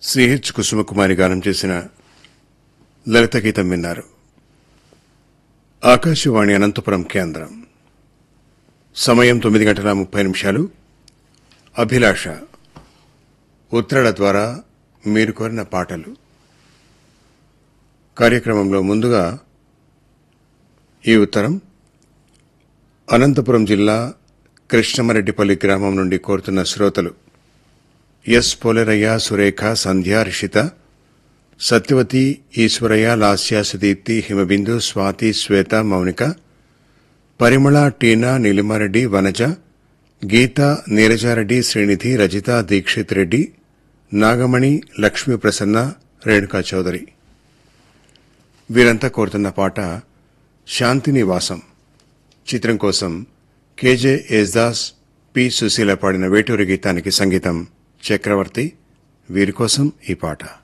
CH Kusumakumari గానం చేసిన లలిత గీతం విన్నారు ఆకాశవాణి అనంతపురం కేంద్రం సమయం తొమ్మిది గంటల ముప్పై నిమిషాలు అభిలాష ఉత్తరాల ద్వారా మీరు కోరిన పాటలు కార్యక్రమంలో ముందుగా ఈ ఉత్తరం అనంతపురం జిల్లా కృష్ణమరెడ్డిపల్లి గ్రామం నుండి కోరుతున్న శ్రోతలు ఎస్ పోలరయ్య సురేఖ సంధ్య రిషిత సత్యవతి ఈశ్వరయ్య లాస్య సుదీప్తి హిమబిందు స్వాతి శ్వేత మౌనిక పరిమళ టీనా నీలిమారెడ్డి వనజ గీత నీరజారెడ్డి శ్రీనిధి రజిత దీక్షిత్ రెడ్డి నాగమణి లక్ష్మీ ప్రసన్న రేణుకా చౌదరి వీరంతా కోరుతున్న పాట శాంతినివాసం చిత్రం కోసం కేజే ఏజ్దాస్ పి సుశీల పాడిన వేటూరి గీతానికి సంగీతం చక్రవర్తి వీరి కోసం ఈ పాట